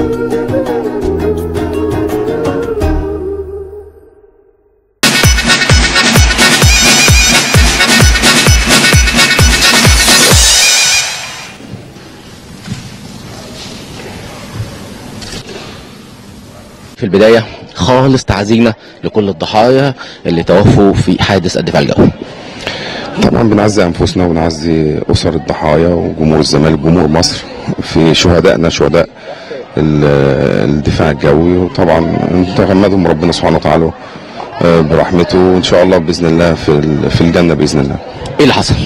في البداية خالص تعزينا لكل الضحايا اللي توفوا في حادث الدفاع الجوي طبعا بنعزي انفسنا وبنعزي اسر الضحايا وجمهور الزمالك جمهور مصر في شهدائنا شهداء ال- الدفاع الجوي وطبعا نتغمدهم ربنا سبحانه وتعالى آه، برحمته وان شاء الله باذن الله في ال- في الجنه باذن الله. ايه اللي حصل؟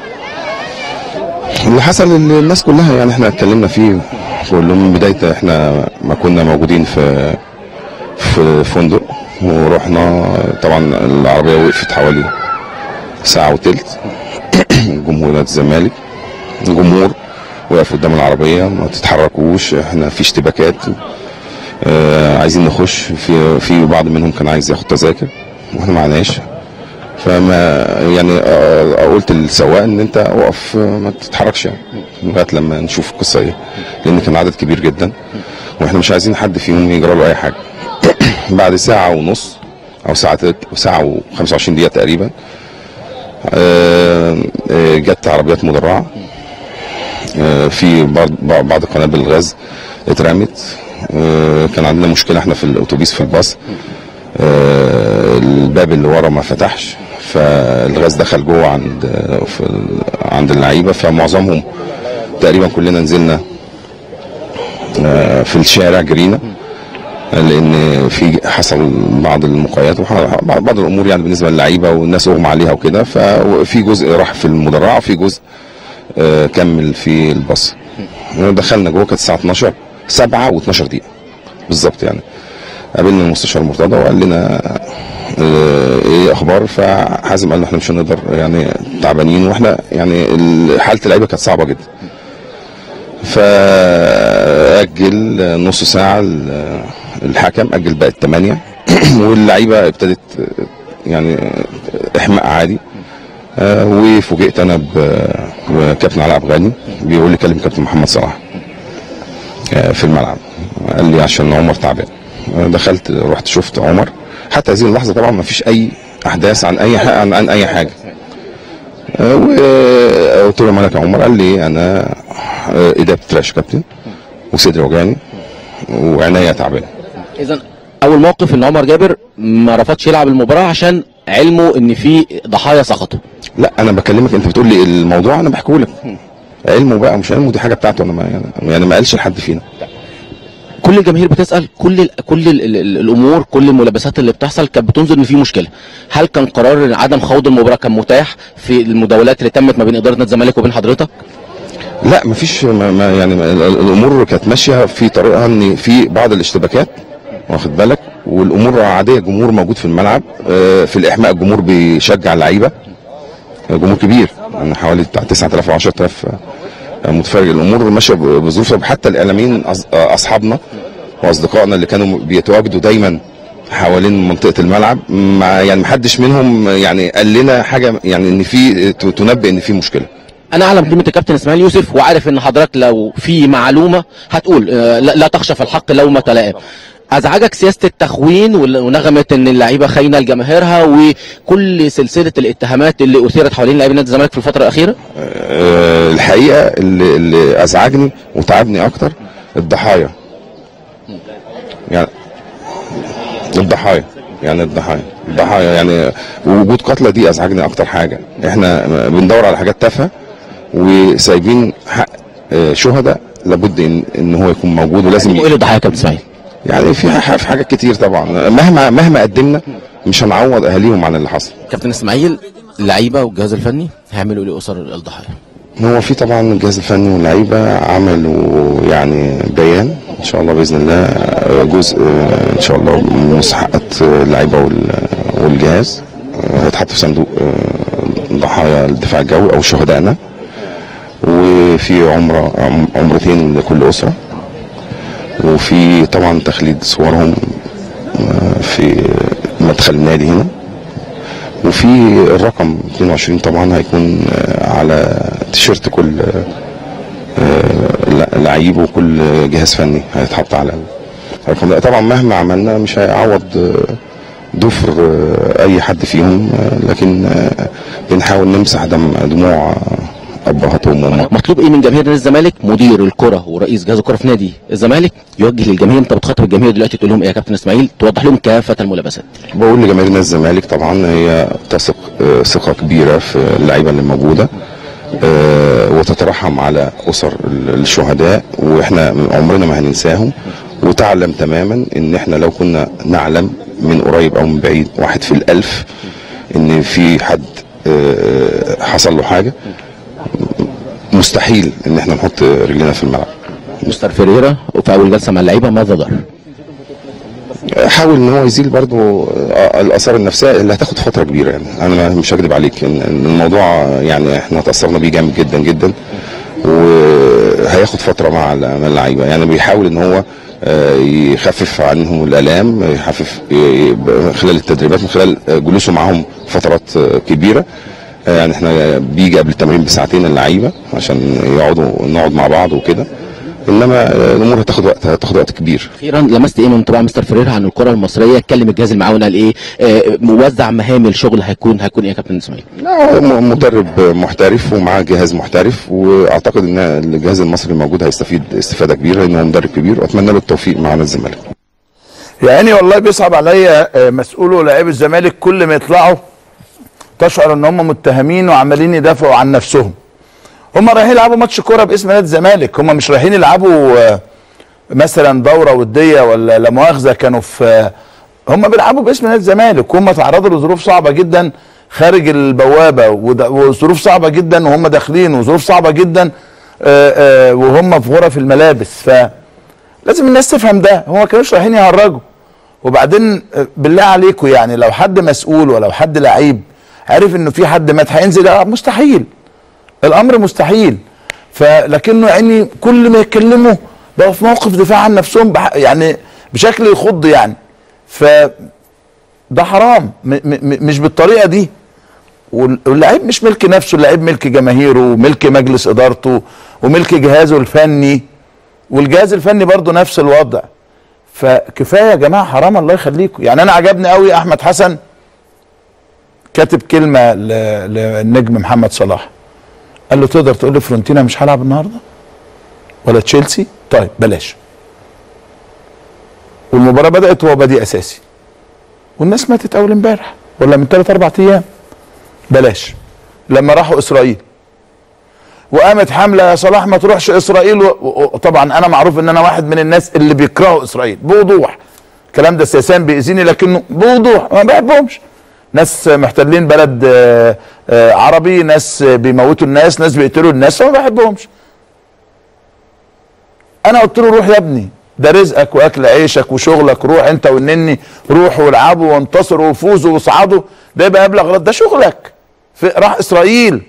اللي حصل اللي الناس كلها يعني احنا اتكلمنا فيه كله من بدايه احنا ما كنا موجودين في في فندق ورحنا طبعا العربيه وقفت حوالي ساعه وتلت جمهور نادي الزمالك جمهور وقف قدام العربيه ما تتحركوش احنا في اشتباكات اه عايزين نخش في في بعض منهم كان عايز ياخد تذاكر واحنا معناش فما يعني آه، قلت للسواق ان انت اقف آه، ما تتحركش يعني لغايه لما نشوف القصه ايه لان كان عدد كبير جدا واحنا مش عايزين حد فيهم يجرى له اي حاجه بعد ساعه ونص او ساعه ساعه و25 دقيقه تقريبا آه، آه، جت عربيات مدرعه آه، في بعض بعض قنابل الغاز اترمت آه، كان عندنا مشكله احنا في الاتوبيس في الباص آه، الباب اللي ورا ما فتحش فالغاز دخل جوه عند في ال- عند اللعيبه فمعظمهم تقريبا كلنا نزلنا آه، في الشارع جرينا لان في حصل بعض المقايات وبعض الامور يعني بالنسبه للعيبه والناس اغمى عليها وكده ففي جزء راح في المدرعه وفي جزء آه، كمل في الباص دخلنا جوه كانت الساعه 12 7 و12 دقيقه بالظبط يعني قابلنا المستشار مرتضى وقال لنا آه، ايه اخبار فحازم قال له احنا مش هنقدر يعني تعبانين واحنا يعني ال- حاله اللعيبه كانت صعبه جدا فاجل نص ساعه ال- الحكم اجل بقت 8 واللعيبه ابتدت يعني احماء عادي آه، وفوجئت انا ب- بكابتن علاء افغاني بيقول لي كلم كابتن محمد صلاح آه، في الملعب قال لي عشان عمر تعبان آه، دخلت رحت شفت عمر حتى هذه اللحظه طبعا ما فيش اي احداث عن اي حاجه عن, عن اي حاجه آه، وقلت له مالك يا عمر قال لي انا آه، ايديا بترعش كابتن وصدري وجعني وعينيا تعبانه اذا اول موقف ان عمر جابر ما رفضش يلعب المباراه عشان علمه ان في ضحايا سقطوا لا انا بكلمك انت بتقول لي الموضوع انا بحكيه لك علمه بقى مش علمه دي حاجه بتاعته انا ما يعني, يعني ما قالش لحد فينا كل الجماهير بتسال كل ال كل ال ال الامور كل الملابسات اللي بتحصل كانت بتنظر ان في مشكله هل كان قرار عدم خوض المباراه كان متاح في المداولات اللي تمت ما بين اداره نادي الزمالك وبين حضرتك لا مفيش ما ما يعني ما ال- الامور كانت ماشيه في طريقها ان في بعض الاشتباكات واخد بالك والامور عاديه الجمهور موجود في الملعب آه، في الاحماء الجمهور بيشجع اللعيبه جمهور كبير يعني حوالي بتاع 9000 و 10000 متفرج الامور ماشيه ب- بظروفها حتى الاعلاميين أص- اصحابنا واصدقائنا اللي كانوا بيتواجدوا دايما حوالين منطقه الملعب ما يعني محدش منهم يعني قال لنا حاجه يعني ان في ت- تنبئ ان في مشكله انا اعلم قيمه الكابتن اسماعيل يوسف وعارف ان حضرتك لو في معلومه هتقول آه، لا, لا تخشى في الحق لومه لائم ازعجك سياسه التخوين وال- ونغمه ان اللعيبه خاينه لجماهيرها وكل سلسله الاتهامات اللي اثيرت حوالين لاعبي نادي الزمالك في الفتره الاخيره آه، الحقيقه اللي, اللي ازعجني وتعبني اكتر الضحايا يعني الضحايا يعني الضحايا الضحايا يعني وجود قتلى دي ازعجني اكتر حاجه احنا بندور على حاجات تافهه وسايبين حق آه، شهداء لابد ان ان هو يكون موجود ولازم ايه الضحايا يا كابتن اسماعيل يعني في ح- في حاجات كتير طبعا مهما مهما قدمنا مش هنعوض اهاليهم عن اللي حصل كابتن اسماعيل اللعيبه والجهاز الفني هيعملوا ايه لاسر الضحايا هو في طبعا الجهاز الفني واللعيبه عملوا يعني بيان ان شاء الله باذن الله جزء ان شاء الله من مستحقات اللعيبه وال- والجهاز هيتحط في صندوق ضحايا الدفاع الجوي او شهدائنا وفي عمره عم- عمرتين لكل اسره وفي طبعا تخليد صورهم في مدخل النادي هنا وفي الرقم 22 طبعا هيكون آه، على تيشيرت كل آه، لا- لعيب وكل جهاز فني هيتحط على الرقم ده طبعا مهما عملنا مش هيعوض آه، ضفر آه، اي حد فيهم آه، لكن آه، بنحاول نمسح دم دموع آه، ابهاتهم وامهاتهم مطلوب ايه من جماهير نادي الزمالك مدير الكره ورئيس جهاز الكره في نادي الزمالك يوجه للجماهير انت بتخاطب الجماهير دلوقتي تقول لهم ايه يا كابتن اسماعيل توضح لهم كافه الملابسات بقول لجماهير نادي الزمالك طبعا هي تثق آه، ثقه كبيره في اللعيبه اللي موجوده آه، وتترحم على اسر ال- الشهداء واحنا عمرنا ما هننساهم وتعلم تماما ان احنا لو كنا نعلم من قريب او من بعيد واحد في الالف ان في حد آه، حصل له حاجه مستحيل ان احنا نحط رجلنا في الملعب مستر فيريرا في اول جلسه مع اللعيبه ماذا ضر؟ حاول ان هو يزيل برضو آه، الاثار النفسيه اللي هتاخد فتره كبيره يعني انا مش هكذب عليك ان إن الموضوع يعني احنا تاثرنا بيه جامد جدا جدا وهياخد فتره مع ال- مع اللعيبه يعني بيحاول ان هو آه، يخفف عنهم الالام يخفف ي- من خلال التدريبات من خلال آه، جلوسه معاهم فترات آه، كبيره آه، يعني احنا بيجي قبل التمرين بساعتين اللعيبه عشان يقعدوا نقعد مع بعض وكده انما آه، الامور هتاخد وقت هتاخد وقت كبير اخيرا لمست ايه من انطباع مستر فيريرا عن الكره المصريه اتكلم الجهاز المعاون قال ايه آه، موزع مهام الشغل هيكون هيكون ايه يا كابتن اسماعيل؟ لا هو م- مدرب محترف ومعاه جهاز محترف واعتقد ان الجهاز المصري الموجود هيستفيد استفاده كبيره لانه هو مدرب كبير واتمنى له التوفيق مع نادي الزمالك يعني والله بيصعب عليا آه، مسؤول ولاعيب الزمالك كل ما يطلعوا تشعر ان هم متهمين وعمالين يدافعوا عن نفسهم هم رايحين يلعبوا ماتش كوره باسم نادي الزمالك هم مش رايحين يلعبوا آه، مثلا دوره وديه ولا لا مؤاخذه كانوا في آه، هم بيلعبوا باسم نادي الزمالك وهم تعرضوا لظروف صعبه جدا خارج البوابه وده- وظروف صعبه جدا وهم داخلين وظروف صعبه جدا آه، آه، وهم في غرف الملابس ف لازم الناس تفهم ده هم ما كانوش رايحين يهرجوا وبعدين آه، بالله عليكم يعني لو حد مسؤول ولو حد لعيب عرف انه في حد مات هينزل يلعب مستحيل الامر مستحيل فلكنه يعني كل ما يتكلموا بقوا في موقف دفاع عن نفسهم بح يعني بشكل يخض يعني ف ده حرام م م م- مش بالطريقه دي وال- واللعيب مش ملك نفسه اللعيب ملك جماهيره وملك مجلس ادارته وملك جهازه الفني والجهاز الفني برضه نفس الوضع فكفايه يا جماعه حرام الله يخليكم يعني انا عجبني قوي احمد حسن كاتب كلمه ل- للنجم محمد صلاح قال له تقدر تقول لي فرونتينا مش هلعب النهارده ولا تشيلسي طيب بلاش والمباراه بدات وهو بادئ اساسي والناس ماتت اول امبارح ولا من ثلاث اربع ايام بلاش لما راحوا اسرائيل وقامت حمله يا صلاح ما تروحش اسرائيل و- و- وطبعا انا معروف ان انا واحد من الناس اللي بيكرهوا اسرائيل بوضوح الكلام ده سياسيا بيأذيني لكنه بوضوح ما بحبهمش ناس محتلين بلد آه، آه، عربي ناس آه، بيموتوا الناس ناس بيقتلوا الناس ما بحبهمش انا قلت له روح يا ابني ده رزقك واكل عيشك وشغلك روح انت والنني روحوا والعبوا وانتصروا وفوزوا واصعدوا ده يبقى ابلغ رد ده شغلك في راح اسرائيل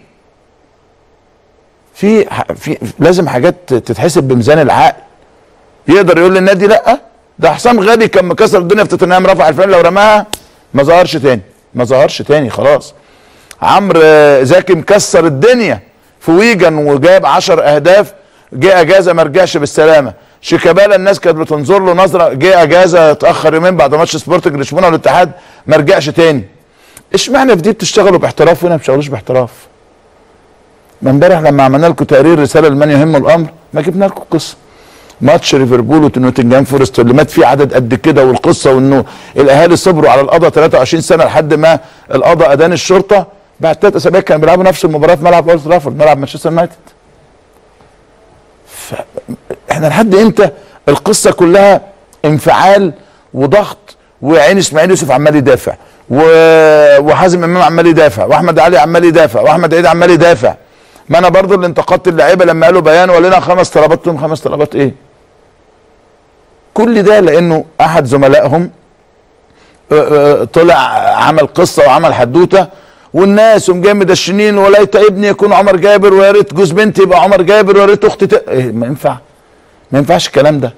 في ح- في لازم حاجات تتحسب بميزان العقل يقدر يقول للنادي لا ده حسام غالي كان مكسر الدنيا في توتنهام رفع الفان لو رماها ما ظهرش تاني ما ظهرش تاني خلاص عمرو آه، زكي مكسر الدنيا في ويجن وجاب 10 اهداف جه اجازه ما رجعش بالسلامه شيكابالا الناس كانت بتنظر له نظره جه اجازه اتاخر يومين بعد ماتش سبورتنج لشبونه والاتحاد ما رجعش تاني اشمعنى في دي بتشتغلوا باحتراف وهنا ما بتشتغلوش باحتراف ما امبارح لما عملنا لكم تقرير رساله لمن يهم الامر ما جبنا لكم قصه ماتش ليفربول ونوتنجهام فورست اللي مات فيه عدد قد كده والقصه وانه الاهالي صبروا على القضاء 23 سنه لحد ما القضاء ادان الشرطه بعد ثلاث اسابيع كانوا بيلعبوا نفس المباراه في ملعب اولد ترافورد ملعب مانشستر يونايتد ف- احنا لحد امتى القصه كلها انفعال وضغط وعين اسماعيل يوسف عمال يدافع و... وحازم امام عمال يدافع واحمد علي عمال يدافع واحمد عيد عمال يدافع ما انا برضو اللي انتقدت اللعيبه لما قالوا بيان ولنا خمس طلبات قلت لهم خمس طلبات ايه كل ده لانه احد زملائهم آه، آه، طلع عمل قصه وعمل حدوته والناس هم جاي مدشنين وليت ابني يكون عمر جابر ويا ريت جوز بنتي يبقى عمر جابر ويا ريت اختي ت... إيه ما ينفع ما ينفعش الكلام ده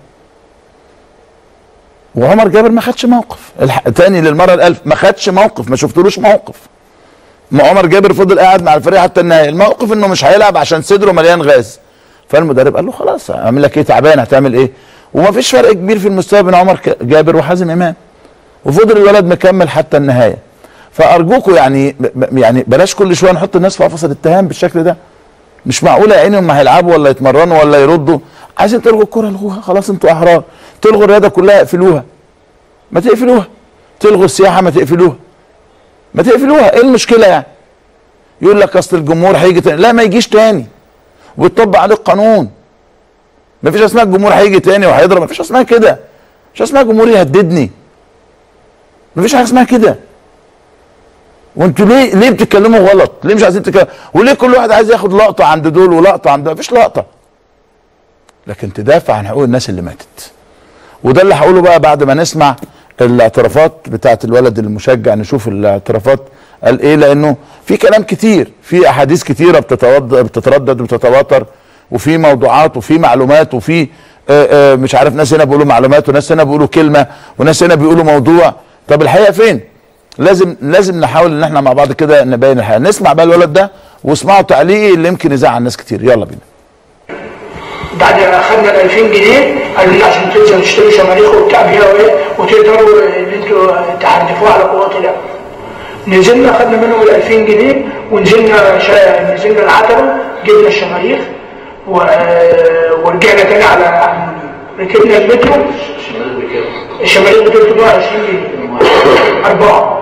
وعمر جابر ما خدش موقف الح... تاني للمره الالف ما خدش موقف ما شفتلوش موقف ما عمر جابر فضل قاعد مع الفريق حتى النهايه الموقف انه مش هيلعب عشان صدره مليان غاز فالمدرب قال له خلاص اعمل لك ايه تعبان هتعمل ايه ومفيش فرق كبير في المستوى بين عمر ك- جابر وحازم امام وفضل الولد مكمل حتى النهايه فارجوكوا يعني ب- يعني بلاش كل شويه نحط الناس في قفص الاتهام بالشكل ده مش معقوله يا عيني هم هيلعبوا ولا يتمرنوا ولا يردوا عايزين تلغوا الكوره الغوها خلاص انتوا احرار تلغوا الرياضه كلها اقفلوها ما تقفلوها تلغوا السياحه ما تقفلوها ما تقفلوها ايه المشكله يعني يقول لك اصل الجمهور هيجي تاني لا ما يجيش تاني ويطبق عليه القانون ما فيش اسمها الجمهور هيجي تاني وهيضرب ما فيش اسمها كده مش اسمها جمهور يهددني ما فيش حاجه اسمها كده وانتوا ليه ليه بتتكلموا غلط؟ ليه مش عايزين تتكلموا؟ وليه كل واحد عايز ياخد لقطه عند دول ولقطه عند دول؟ مفيش لقطه. لكن تدافع عن حقوق الناس اللي ماتت. وده اللي هقوله بقى بعد ما نسمع الاعترافات بتاعت الولد المشجع نشوف الاعترافات قال ايه لانه في كلام كتير في احاديث كتيره بتتود- بتتردد وبتتواتر وفي موضوعات وفي معلومات وفي آه، آه، مش عارف ناس هنا بيقولوا معلومات وناس هنا بيقولوا كلمه وناس هنا بيقولوا موضوع طب الحقيقه فين؟ لازم لازم نحاول ان احنا مع بعض كده نبين الحقيقه نسمع بقى الولد ده واسمعوا تعليقي اللي يمكن يزعل ناس كتير يلا بينا بعد ما اخذنا ال 2000 جنيه قالوا لنا عشان تنزلوا تشتروا شماريخ وبتاع بيها وايه وتقدروا ان انتوا تحدفوها على قوات الله. نزلنا اخذنا منهم ال 2000 جنيه ونزلنا شا... نزلنا العتبه جبنا الشماريخ و... ورجعنا تاني على على المنيب. ركبنا المترو الشماريخ ب 320 جنيه اربعه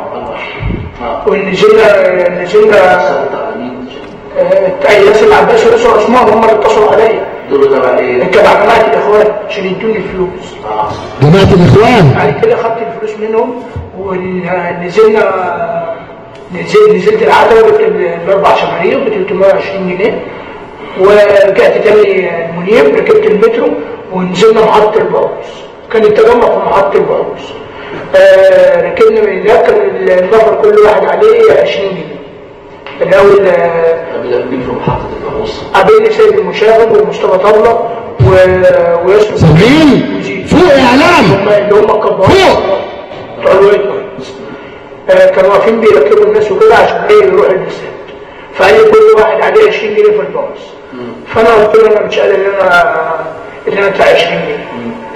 ونزلنا نزلنا آه، ياسر العباس وياسر عثمان هم اللي اتصلوا عليا دول تبع ايه؟ تبع جماعه الاخوان عشان يدوني الفلوس جماعة الإخوان بعد كده خدت الفلوس منهم ونزلنا نزل نزلت العتبه جبت الاربع شماريخ ب 320 جنيه ورجعت تاني المنيب ركبت المترو ونزلنا محطه الباص كان التجمع في محطه الباص آه ركبنا من هناك كان النفر كل واحد عليه 20 جنيه الاول آه مين في محطة الباص؟ قابلني سيد المشاغب ومصطفى طبلة و... وياسر سامعين؟ وزيد. فوق يا إعلام هم اللي هم الكبار فوق. بتوع الويك آه كانوا واقفين بيركبوا الناس وكده عشان ايه يروح الاستاد فقال لي كل واحد عليه 20 جنيه في الباص فانا قلت له انا مش قادر ان انا ان انا ادفع 20 جنيه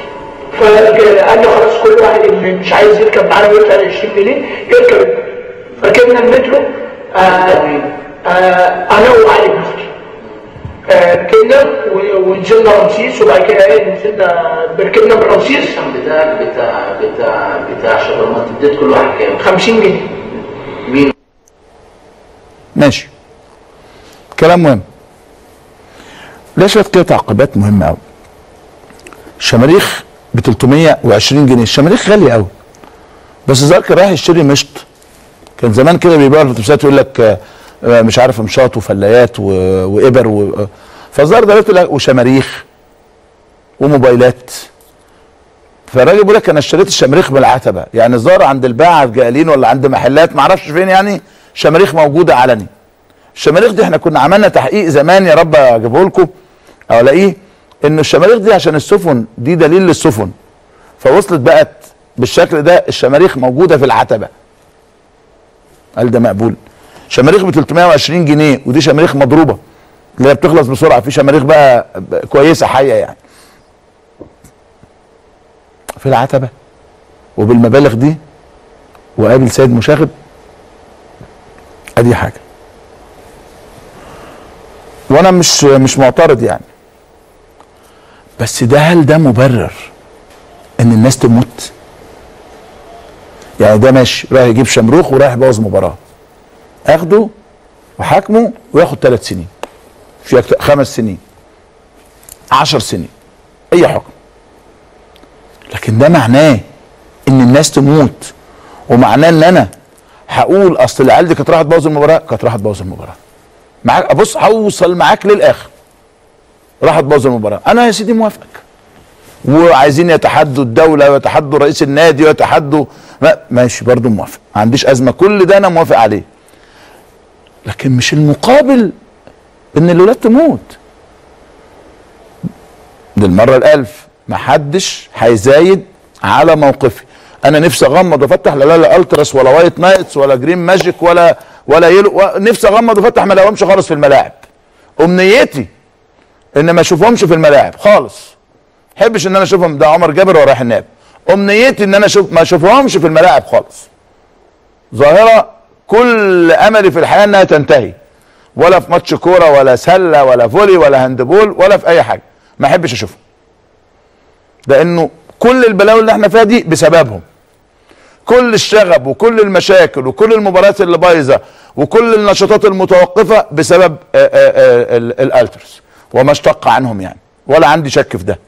فقال لي خلاص كل واحد اللي مش عايز يركب معانا ويدفع ال 20 جنيه يركب ركبنا المترو آه آه انا وعلي بن اختي آه، ركبنا و- ونزلنا رمسيس وبعد كده ايه نزلنا ركبنا برمسيس الشحن بتاعك بتاع بتاع بتاع شباب اديت كل واحد كام؟ 50 جنيه مين؟ ماشي كلام مهم ليش شويه كده تعقيبات مهمه قوي الشماريخ ب 320 جنيه الشماريخ غاليه قوي بس الظاهر كان رايح يشتري مشط كان زمان كده بيبيعوا الفوتوسات يقول لك آه، آه، مش عارف مشاط وفلايات و- وابر و... آه، فالظاهر ده يقول لك وشماريخ وموبايلات فالراجل بيقول لك انا اشتريت الشماريخ بالعتبه يعني الظاهر عند الباعه في جالين ولا عند محلات ما اعرفش فين يعني شماريخ موجوده علني الشماريخ دي احنا كنا عملنا تحقيق زمان يا رب اجيبه لكم او الاقيه ان الشماريخ دي عشان السفن دي دليل للسفن فوصلت بقت بالشكل ده الشماريخ موجوده في العتبه قال ده مقبول شماريخ ب 320 جنيه ودي شماريخ مضروبه اللي هي بتخلص بسرعه في شماريخ بقى ب- كويسه حيه يعني في العتبه وبالمبالغ دي وقابل سيد مشاغب ادي حاجه وانا مش مش معترض يعني بس ده هل ده مبرر ان الناس تموت يعني ده ماشي رايح يجيب شمروخ ورايح يبوظ مباراه اخده وحاكمه وياخد ثلاث سنين في أكتر خمس سنين عشر سنين اي حكم لكن ده معناه ان الناس تموت ومعناه ان انا هقول اصل العيال دي كانت رايحه تبوظ المباراه كانت رايحه تبوظ المباراه معاك بص هوصل معاك للاخر راح تبوظ المباراه انا يا سيدي موافقك وعايزين يتحدوا الدوله ويتحدوا رئيس النادي ويتحدوا ما ماشي برضو موافق ما عنديش ازمه كل ده انا موافق عليه لكن مش المقابل ان الولاد تموت دي المره الالف ما حدش هيزايد على موقفي انا نفسي اغمض وافتح لا لا لا التراس ولا وايت نايتس ولا جرين ماجيك ولا ولا يلو و- نفسي اغمض وافتح ما الاقيهمش خالص في الملاعب امنيتي ان ما اشوفهمش في الملاعب خالص احبش ان انا اشوفهم ده عمر جابر ورايح الناب امنيتي ان انا اشوف ما اشوفهمش في الملاعب خالص ظاهره كل املي في الحياه انها تنتهي ولا في ماتش كوره ولا سله ولا فولي ولا هاندبول ولا في اي حاجه ما احبش اشوفهم لانه كل البلاوي اللي احنا فيها دي بسببهم كل الشغب وكل المشاكل وكل المباريات اللي بايظه وكل النشاطات المتوقفه بسبب آه، آه، آه، ال- الالترس وما اشتق عنهم يعني ولا عندي شك في ده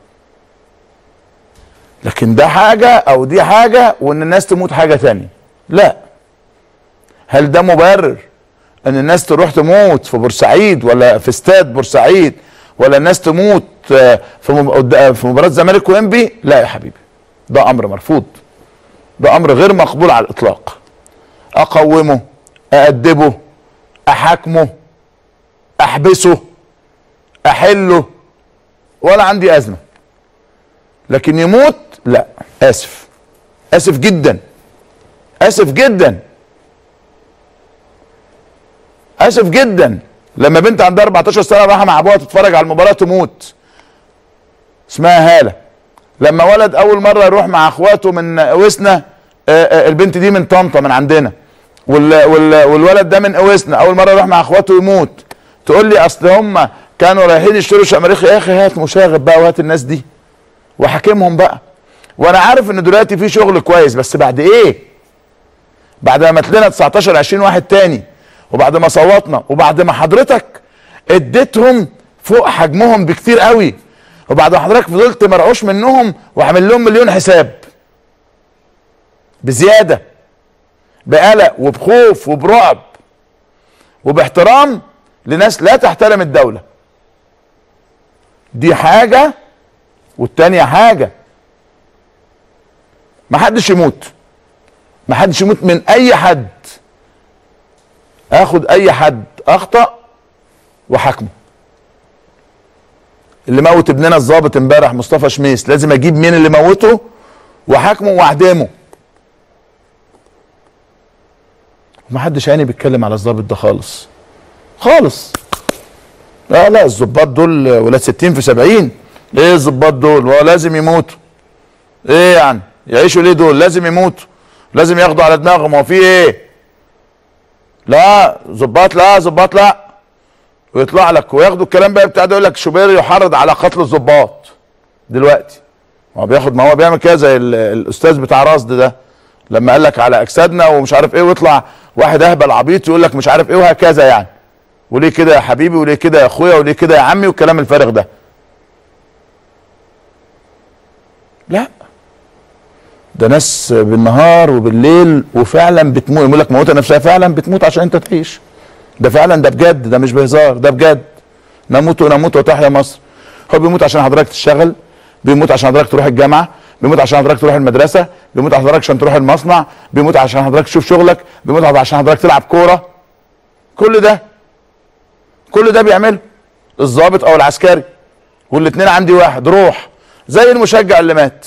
لكن ده حاجه او دي حاجه وان الناس تموت حاجه تانية لا هل ده مبرر ان الناس تروح تموت في بورسعيد ولا في استاد بورسعيد ولا الناس تموت آه، في مب- قد- في مباراه الزمالك وانبي لا يا حبيبي ده امر مرفوض ده امر غير مقبول على الاطلاق اقومه اادبه احاكمه احبسه احله ولا عندي ازمه لكن يموت لا اسف اسف جدا اسف جدا اسف جدا لما بنت عندها 14 سنه رايحه مع ابوها تتفرج على المباراه تموت اسمها هاله لما ولد اول مره يروح مع اخواته من اوسنا آه، آه، البنت دي من طنطا من عندنا وال وال والولد ده من اوسنا اول مره يروح مع اخواته يموت تقول لي اصل هم كانوا رايحين يشتروا شماريخ يا اخي هات مشاغب بقى وهات الناس دي وحاكمهم بقى وانا عارف ان دلوقتي في شغل كويس بس بعد ايه بعد ما مات لنا 19 20 واحد تاني وبعد ما صوتنا وبعد ما حضرتك اديتهم فوق حجمهم بكتير قوي وبعد ما حضرتك فضلت مرعوش منهم وعامل لهم مليون حساب بزياده بقلق وبخوف وبرعب وباحترام لناس لا تحترم الدوله دي حاجه والتانية حاجه ما حدش يموت ما حدش يموت من اي حد اخد اي حد اخطا وحاكمه اللي موت ابننا الضابط امبارح مصطفى شميس لازم اجيب مين اللي موته واحاكمه واعدمه ما حدش يعني بيتكلم على الضابط ده خالص خالص لا لا الظباط دول ولاد 60 في 70 ايه الظباط دول هو لازم يموتوا ايه يعني يعيشوا ليه دول لازم يموتوا لازم ياخدوا على دماغهم هو في ايه لا ظباط لا ظباط لا ويطلع لك وياخدوا الكلام بقى بتاع ده يقول لك شوبير يحرض على قتل الظباط دلوقتي هو بياخد ما هو بيعمل كده زي ال- الاستاذ بتاع رصد ده لما قال لك على اجسادنا ومش عارف ايه ويطلع واحد اهبل عبيط يقول لك مش عارف ايه وهكذا يعني وليه كده يا حبيبي وليه كده يا اخويا وليه كده يا عمي والكلام الفارغ ده لا ده ناس بالنهار وبالليل وفعلا بتموت يقول لك موتها نفسها فعلا بتموت عشان انت تعيش ده فعلا ده بجد ده مش بهزار ده بجد نموت ونموت وتحيا مصر هو بيموت عشان حضرتك تشتغل بيموت عشان حضرتك تروح الجامعه بيموت عشان حضرتك تروح المدرسه بيموت عشان حضرتك عشان تروح المصنع بيموت عشان حضرتك تشوف شغلك بيموت عشان حضرتك تلعب كوره كل ده كل ده بيعمله الضابط او العسكري والاثنين عندي واحد روح زي المشجع اللي مات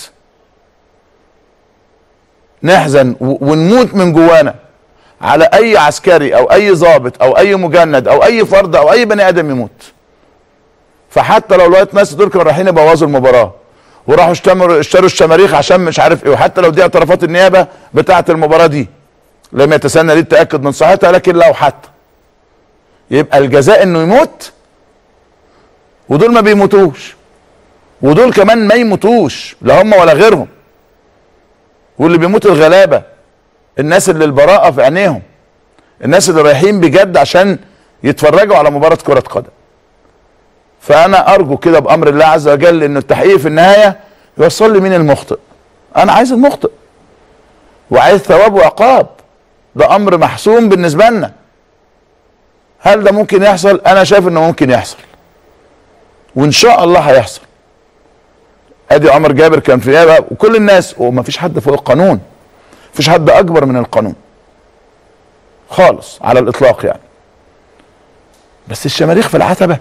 نحزن و- ونموت من جوانا على اي عسكري او اي ضابط او اي مجند او اي فرد او اي بني ادم يموت فحتى لو لقيت ناس دول كانوا رايحين يبوظوا المباراه وراحوا اشتمروا اشتروا الشماريخ عشان مش عارف ايه وحتى لو دي اعترافات النيابه بتاعه المباراه دي لم يتسنى ليه التاكد من صحتها لكن لو حتى يبقى الجزاء انه يموت ودول ما بيموتوش ودول كمان ما يموتوش لا هم ولا غيرهم واللي بيموت الغلابه الناس اللي البراءه في عينيهم الناس اللي رايحين بجد عشان يتفرجوا على مباراه كره قدم فانا ارجو كده بامر الله عز وجل ان التحقيق في النهايه يوصل لي مين المخطئ انا عايز المخطئ وعايز ثواب وعقاب ده امر محسوم بالنسبه لنا هل ده ممكن يحصل انا شايف انه ممكن يحصل وان شاء الله هيحصل ادي عمر جابر كان في نيابه وكل الناس وما فيش حد فوق القانون مفيش حد اكبر من القانون خالص على الاطلاق يعني بس الشماريخ في العتبه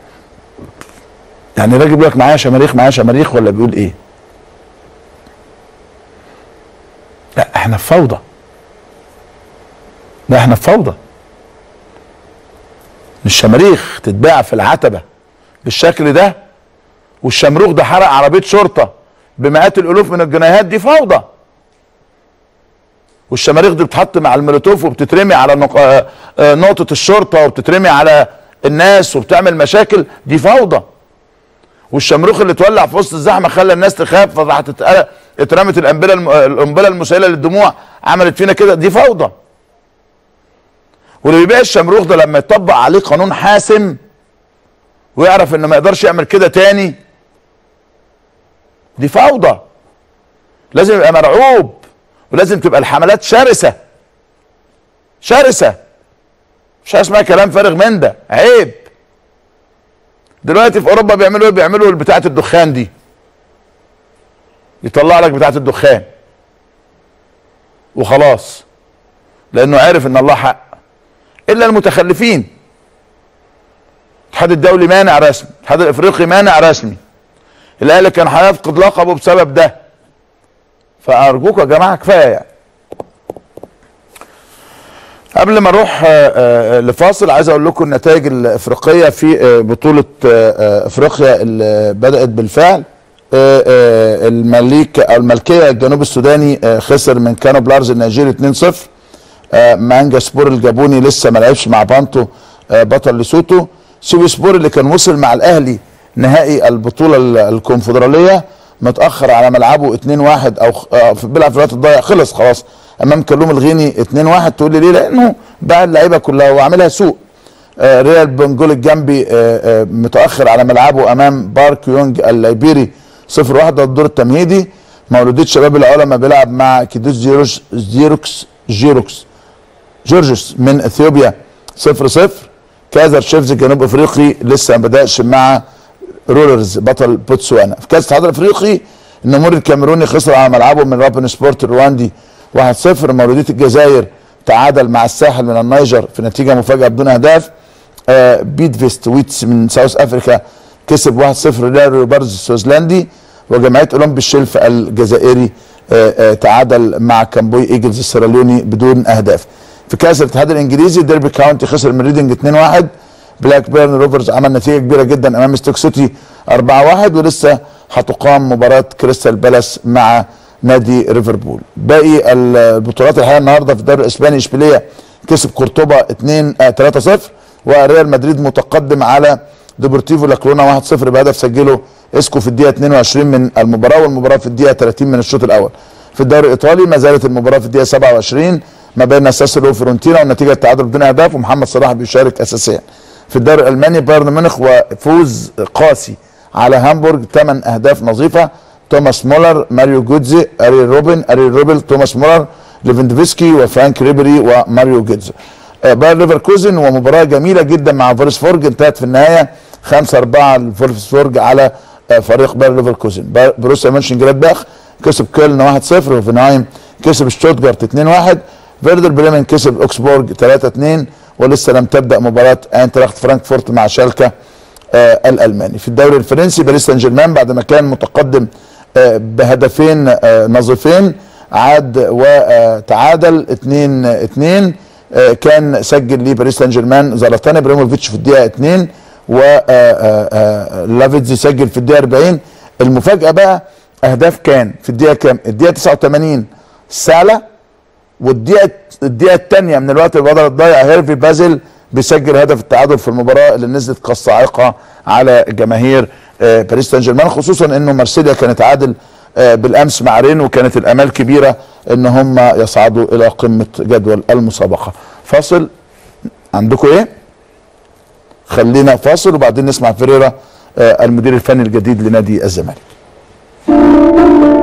يعني الراجل بيقول لك معايا شماريخ معايا شماريخ ولا بيقول ايه لا احنا في فوضى لا احنا في فوضى مش شماريخ تتباع في العتبه بالشكل ده والشمروخ ده حرق عربيه شرطه بمئات الالوف من الجنيهات دي فوضى والشماريخ دي بتتحط مع المولوتوف وبتترمي على نق... آه، آه، نقطه الشرطه وبتترمي على الناس وبتعمل مشاكل دي فوضى والشمروخ اللي اتولع في وسط الزحمه خلى الناس تخاف فراحت اتقل- اترمت القنبله الم- القنبله المسيله للدموع عملت فينا كده دي فوضى واللي بيبيع الشمروخ ده لما يطبق عليه قانون حاسم ويعرف انه ما يقدرش يعمل كده تاني دي فوضى لازم يبقى مرعوب ولازم تبقى الحملات شرسه شرسه مش حاجة اسمها كلام فارغ من ده عيب دلوقتي في اوروبا بيعملوا ايه بيعملوا بتاعه الدخان دي يطلع لك بتاعه الدخان وخلاص لانه عارف ان الله حق الا المتخلفين الاتحاد الدولي مانع رسمي الاتحاد الافريقي مانع رسمي الاهلي كان هيفقد لقبه بسبب ده فارجوكم يا جماعه كفايه يعني قبل ما اروح آه، آه، لفاصل عايز اقول لكم النتائج الافريقيه في آه، بطوله آه، آه، افريقيا اللي بدات بالفعل آه، آه، المليك او الملكيه الجنوب السوداني آه، خسر من كانو بلارز النيجيري 2-0 آه، مانجا سبور الجابوني لسه ما لعبش مع بانتو آه، بطل لسوتو سيوي سبور اللي كان وصل مع الاهلي نهائي البطوله ال- الكونفدراليه متاخر على ملعبه 2-1 او خ- آه، في- بيلعب في الوقت الضايع خلص خلاص امام كلوم الغيني 2-1 تقول لي ليه لانه باع اللعيبه كلها وعاملها سوق آه، ريال بنجول الجنبي آه، آه، متاخر على ملعبه امام بارك يونج الليبيري 0-1 ده الدور التمهيدي مولوديه شباب العلماء بيلعب مع كيدوس جيروش جيروكس جيروكس جورجس من اثيوبيا 0 0 كازر شيفز جنوب افريقي لسه ما بداش مع رولرز بطل بوتسوانا في كاس الاتحاد الافريقي النمور الكاميروني خسر على ملعبه من رابن سبورت الرواندي 1 0 مولوديه الجزائر تعادل مع الساحل من النيجر في نتيجه مفاجاه بدون اهداف آه بيت فيست ويتس من ساوث افريكا كسب 1 0 ريال روبرز السويسلاندي وجمعيه اولمبي الشلف الجزائري آه آه تعادل مع كامبوي ايجلز السيراليوني بدون اهداف في كاس الاتحاد الانجليزي ديربي كاونتي خسر من ريدنج 2-1 بلاك بيرن روفرز عمل نتيجه كبيره جدا امام ستوك سيتي 4-1 ولسه هتقام مباراه كريستال بالاس مع نادي ليفربول باقي البطولات الحقيقه النهارده في الدوري الاسباني اشبيليه كسب قرطبه 2 آه 3-0 وريال مدريد متقدم على ديبورتيفو لاكرونا 1-0 بهدف سجله اسكو في الدقيقه 22 من المباراه والمباراه في الدقيقه 30 من الشوط الاول في الدوري الايطالي ما زالت المباراه في الدقيقه 27 ما بين ساسولو وفيرونتينا والنتيجه التعادل بدون اهداف ومحمد صلاح بيشارك اساسيا في الدوري الالماني بايرن ميونخ وفوز قاسي على هامبورج 8 اهداف نظيفه توماس مولر ماريو جوتزي اري روبن اري روبل توماس مولر ليفندوفسكي وفرانك ريبري وماريو جوتزي آه، باير ليفركوزن ومباراه جميله جدا مع فولسفورج انتهت في النهايه 5 4 لفولسفورج على آه، فريق باير ليفركوزن باير- بروسيا مانشن جلادباخ كسب كيلن 1-0 وفينهايم كسب شتوتجارت 2-1 فيردر بريمن كسب اوكسبورج 3-2 ولسه لم تبدا مباراه اينتراخت فرانكفورت مع شالكه آه الالماني في الدوري الفرنسي باريس سان جيرمان بعد ما كان متقدم آه بهدفين آه نظيفين عاد وتعادل 2 2 آه كان سجل لباريس سان جيرمان زلاتان ابراهيموفيتش في الدقيقه 2 ولافيتزي سجل في الدقيقه 40 المفاجاه بقى اهداف كان في الدقيقه كام؟ الدقيقه 89 سالا والدقيقه الدقيقه الثانيه من الوقت البدل الضايع هيرفي بازل بيسجل هدف التعادل في المباراه اللي نزلت كالصاعقه على جماهير آه، باريس سان جيرمان خصوصا انه مارسيليا كانت عادل آه، بالامس مع رين وكانت الامال كبيره ان هم يصعدوا الى قمه جدول المسابقه فاصل عندكم ايه خلينا فاصل وبعدين نسمع فيريرا آه، المدير الفني الجديد لنادي الزمالك